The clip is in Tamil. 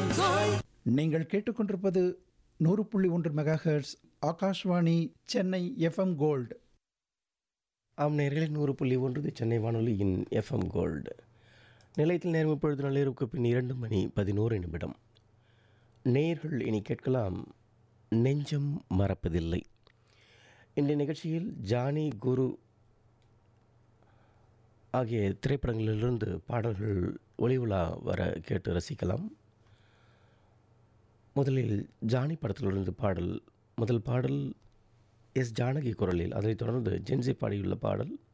நீங்கள் கேட்டுக்கொண்டிருப்பது நூறு புள்ளி ஒன்று megahertz Akashvani Chennai FM gold ஆம் நேர்களில் நூறு புள்ளி ஒன்று இது சென்னை வானொலியின் எஃப்எம் கோல்டு நிலையத்தில் நேரம் இப்பொழுது நள்ளிரவுக்கு பின் இரண்டு மணி பதினோரு நிமிடம் நேர்கள் இனி கேட்கலாம் நெஞ்சம் மறப்பதில்லை இன்றைய நிகழ்ச்சியில் ஜானி குரு ஆகிய திரைப்படங்களிலிருந்து பாடல்கள் ஒளி உலா வர கேட்டு ரசிக்கலாம் முதலில் ஜானி படத்திலிருந்து பாடல் முதல் பாடல் எஸ் ஜானகி குரலில் அதைத் தொடர்ந்து ஜென்சி பாடியுள்ள பாடல்